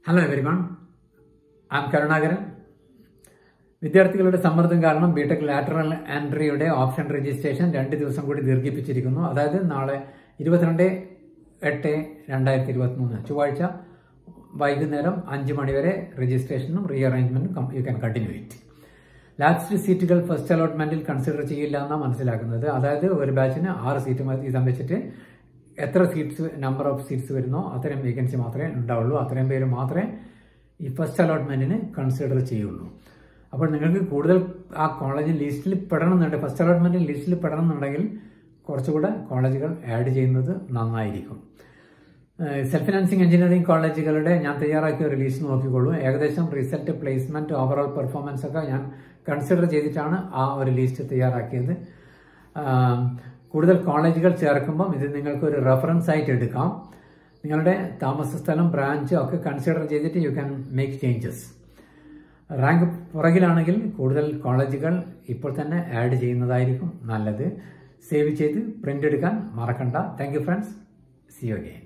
hello everyone am Karunakaran വിദ്യാർത്ഥികളുടെ സമ്മർദ്ദം കാരണം ബിടെക് ലാറ്ററൽ എൻട്രിയുടെ ഓപ്ഷൻ രജിസ്ട്രേഷൻ രണ്ട് ദിവസം കൂടി ദീർഘിപ്പിച്ചിരിക്കുന്നു അതായത് നാളെ ഇരുപത്തിരണ്ട് എട്ട് രണ്ടായിരത്തി ഇരുപത്തി മൂന്ന് ചൊവ്വാഴ്ച വൈകുന്നേരം അഞ്ച് മണിവരെ രജിസ്ട്രേഷനും റീ അറേഞ്ച്മെന്റും you can continue it last സീറ്റുകൾ ഫസ്റ്റ് അലോട്ട്മെന്റിൽ കൺസിഡർ ചെയ്യില്ല എന്നാണ് മനസ്സിലാക്കുന്നത് അതായത് ഒരു ബാച്ചിന് ആറ് സീറ്റ് വീതം വെച്ചിട്ട് എത്ര സീറ്റ്സ് നമ്പർ ഓഫ് സീറ്റ്സ് വരുന്നോ അത്രയും വേക്കൻസി മാത്രമേ ഉണ്ടാവുള്ളൂ അത്രയും പേര് മാത്രമേ ഈ ഫസ്റ്റ് അലോട്ട്മെന്റിന് കൺസിഡർ ചെയ്യുള്ളൂ അപ്പോൾ നിങ്ങൾക്ക് കൂടുതൽ ആ കോളേജ് ലിസ്റ്റിൽ പെടണമെന്നുണ്ടെങ്കിൽ ഫസ്റ്റ് അലോട്ട്മെന്റ് ലിസ്റ്റിൽ പെടണമെന്നുണ്ടെങ്കിൽ കുറച്ചുകൂടെ കോളേജുകൾ ആഡ് ചെയ്യുന്നത് നന്നായിരിക്കും സെൽഫ് ഫിനാൻസിങ് എഞ്ചിനീയറിംഗ് കോളേജുകളുടെ ഞാൻ തയ്യാറാക്കിയ റിലീസ് നോക്കിക്കോളൂ ഏകദേശം റിസൾട്ട് പ്ലേസ്മെന്റ് ഓവറോൾ പെർഫോമൻസ് ഒക്കെ ഞാൻ കൺസിഡർ ചെയ്തിട്ടാണ് ആ ഒരു ലിസ്റ്റ് തയ്യാറാക്കിയത് കൂടുതൽ കോളേജുകൾ ചേർക്കുമ്പം ഇത് നിങ്ങൾക്ക് ഒരു റെഫറൻസ് ആയിട്ട് എടുക്കാം നിങ്ങളുടെ താമസ സ്ഥലം ബ്രാഞ്ച് ഒക്കെ കൺസിഡർ ചെയ്തിട്ട് you can make changes rank പുറകിലാണെങ്കിൽ കൂടുതൽ കോളേജുകൾ ഇപ്പോൾ തന്നെ ആഡ് ചെയ്യുന്നതായിരിക്കും നല്ലത് സേവ് ചെയ്ത് പ്രിന്റ് എടുക്കാൻ മറക്കണ്ട thank you friends see you again